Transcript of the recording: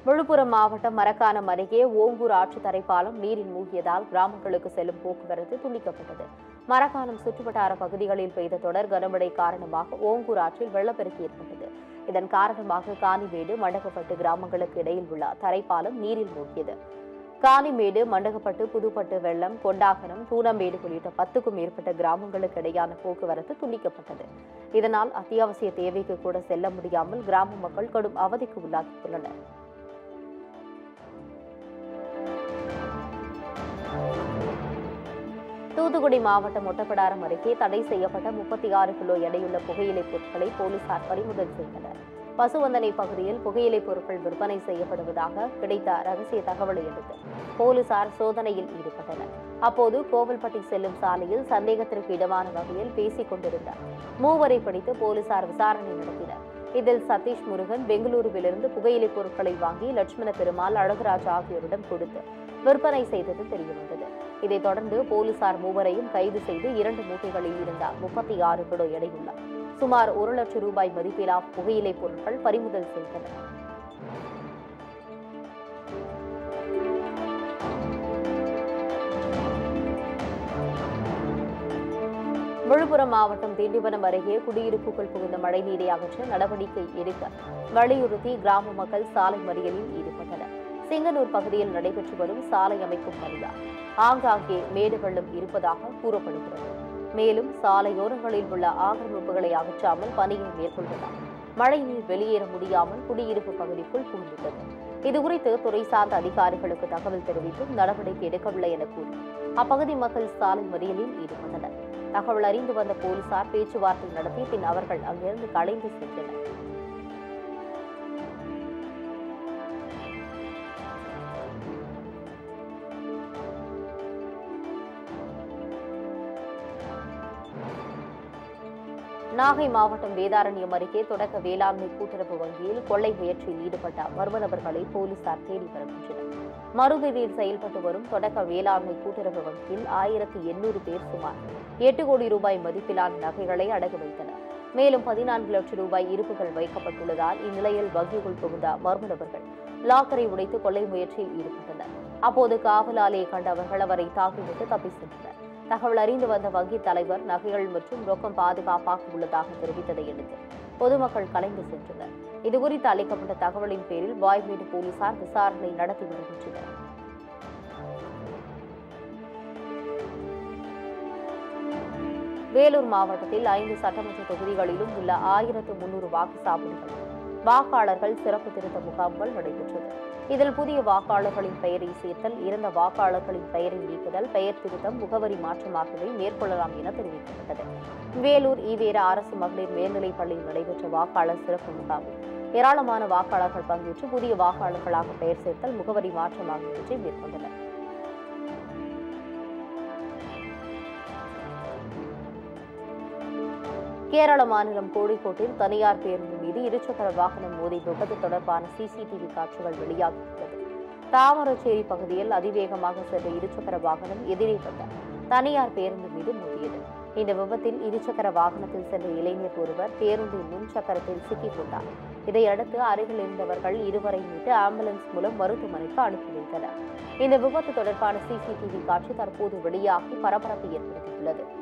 விழுப்புரம் மாவட்டம் மரக்காணம் அருகே ஓங்கூர் ஆற்று தரைப்பாலம் நீரில் மூழ்கியதால் கிராமங்களுக்கு செல்லும் போக்குவரத்து துண்டிக்கப்பட்டது மரக்காணம் சுற்றுவட்டார பகுதிகளில் பெய்த தொடர் கனமழை காரணமாக ஓங்கூர் ஆற்றில் வெள்ளப்பெருக்கு ஏற்பட்டது இதன் காரணமாக காணிமேடு மண்டகப்பட்டு கிராமங்களுக்கு இடையில் உள்ள தரைப்பாலம் நீரில் மூழ்கியது காணிமேடு மண்டகப்பட்டு புதுப்பட்டு வெள்ளம் கொண்டாகரம் தூணமேடு உள்ளிட்ட பத்துக்கும் மேற்பட்ட கிராமங்களுக்கு இடையான போக்குவரத்து துண்டிக்கப்பட்டது இதனால் அத்தியாவசிய தேவைக்கு கூட செல்ல முடியாமல் கிராம மக்கள் கடும் அவதிக்கு உள்ளாகியுள்ளனர் தூத்துக்குடி மாவட்டம் ஒட்டப்பிடாரம் அருகே தடை செய்யப்பட்ட முப்பத்தி ஆறு கிலோ எடையுள்ள புகையிலைப் பொருட்களை போலீசார் பறிமுதல் செய்தனர் பசுவந்தனை பகுதியில் புகையிலைப் பொருட்கள் விற்பனை செய்யப்படுவதாக கிடைத்த ரகசிய தகவலை அடுத்து போலீசார் சோதனையில் ஈடுபட்டனர் அப்போது கோவில்பட்டி செல்லும் சாலையில் சந்தேகத்திற்கு இடமான வகையில் பேசிக் கொண்டிருந்த மூவரை பிடித்து போலீசார் விசாரணை நடத்தினர் இதில் சதீஷ் முருகன் பெங்களூருவிலிருந்து புகையிலைப் பொருட்களை வாங்கி லட்சுமண பெருமாள் அழகுராஜ் ஆகியோரிடம் கொடுத்து விற்பனை செய்தது தெரியவந்தது இதைத் தொடர்ந்து போலீசார் மூவரையும் கைது செய்து இரண்டு மூட்டைகளில் இருந்த முப்பத்தி ஆறு கிலோ எடையுள்ள சுமார் ஒரு லட்சம் ரூபாய் மதிப்பிலா புகையிலைப் பொருட்கள் பறிமுதல் செய்தனர் விழுப்புரம் மாவட்டம் திண்டிவனம் அருகே குடியிருப்புக்குள் புகுந்த மழைநீரை அகற்ற நடவடிக்கை எடுக்க வலியுறுத்தி கிராம மக்கள் சாலை மறியலில் ஈடுபட்டனர் சிங்கனூர் பகுதியில் நடைபெற்று வரும் சாலை அமைக்கும் பணியால் ஆங்காங்கே மேடு வெள்ளம் இருப்பதாக கூறப்படுகிறது மேலும் சாலையோரங்களில் உள்ள ஆக்கிரமிப்புகளை அகற்றாமல் பணியை மேற்கொள்வதால் மழைநீர் வெளியேற முடியாமல் குடியிருப்பு பகுதிக்குள் புகுந்துள்ளது இதுகுறித்து துறை சார்ந்த அதிகாரிகளுக்கு தகவல் தெரிவித்தும் நடவடிக்கை எடுக்கவில்லை என கூறி அப்பகுதி மக்கள் சாலை மறியலில் ஈடுபட்டனர் தகவல் அறிந்து வந்த போலீசார் பேச்சுவார்த்தை நடத்தி பின் அவர்கள் அங்கிருந்து கலைந்து சென்றனர் நாகை மாவட்டம் வேதாரண்யம் அருகே தொடக்க வேளாண்மை கூட்டுறவு வங்கியில் கொள்ளை முயற்சியில் ஈடுபட்ட மர்ம நபர்களை போலீசார் தேடி வருகின்றனர் மருதிரியில் செயல்பட்டு வரும் தொடக்க வேளாண்மை கூட்டுறவு வங்கியில் ஆயிரத்தி எண்ணூறு பேர் சுமார் எட்டு கோடி ரூபாய் மதிப்பிலான நகைகளை அடகு வைத்தனர் மேலும் பதினான்கு லட்சம் ரூபாய் இருப்புகள் வைக்கப்பட்டுள்ளதால் இந்நிலையில் வங்கிக்குள் புகுந்த மர்ம நபர்கள் லாக்கரை உடைத்து கொள்ளை முயற்சியில் ஈடுபட்டனர் அப்போது காவலாளியை கண்ட அவர்கள் அவரை தாக்கிவிட்டு தப்பி சென்றனர் தகவல் அறிந்து வந்த வங்கி தலைவர் நகைகள் மற்றும் ரொக்கம் பாதுகாப்பாக உள்ளதாக தெரிவித்ததை அடுத்து பொதுமக்கள் கலைந்து சென்றனர் இதுகுறித்து அளிக்கப்பட்ட தகவலின் பேரில் வாய்மேடு போலீசார் விசாரணை நடத்தி வருகின்றனர் வேலூர் மாவட்டத்தில் ஐந்து சட்டமன்ற தொகுதிகளிலும் உள்ள ஆயிரத்து முன்னூறு வாக்குச்சாவடிகள் வாக்காளர்கள் சிறப்பு திருத்த முகாம்கள் நடைபெற்றது இதில் புதிய வாக்காளர்களின் பெயரை சேர்த்தல் இறந்த வாக்காளர்களின் பெயரை நீக்குதல் பெயர் திருத்தம் முகவரி மாற்றம் ஆகியவை மேற்கொள்ளலாம் என தெரிவிக்கப்பட்டது வேலூர் ஈவேரா அரசு மகளிர் மேல்நிலைப் பள்ளியில் நடைபெற்ற வாக்காளர் சிறப்பு முகாமில் ஏராளமான வாக்காளர்கள் பங்கேற்று புதிய வாக்காளர்களாக பெயர் சேர்த்தல் முகவரி மாற்றம் ஆகியவற்றை மேற்கொண்டனர் கேரள மாநிலம் கோழிக்கோட்டில் தனியார் பேருந்து மீது இருசக்கர வாகனம் மோதி விபத்து தொடர்பான சிசிடிவி காட்சிகள் வெளியாகியுள்ளது தாமரச்சேரி பகுதியில் அதிவேகமாக சென்ற இருசக்கர வாகனம் எதிரே வந்த தனியார் பேருந்து மீது மோதியது இந்த விபத்தில் இருசக்கர வாகனத்தில் சென்ற இளைஞர் ஒருவர் பேருந்தின் முன் சக்கரத்தில் சிக்கிக் கொண்டார் இதையடுத்து அருகில் இருந்தவர்கள் இருவரை மீட்டு ஆம்புலன்ஸ் மூலம் மருத்துவமனைக்கு அனுப்பி வைத்தனர் இந்த விபத்து தொடர்பான சிசிடிவி காட்சி தற்போது வெளியாகி பரபரப்பை ஏற்படுத்தியுள்ளது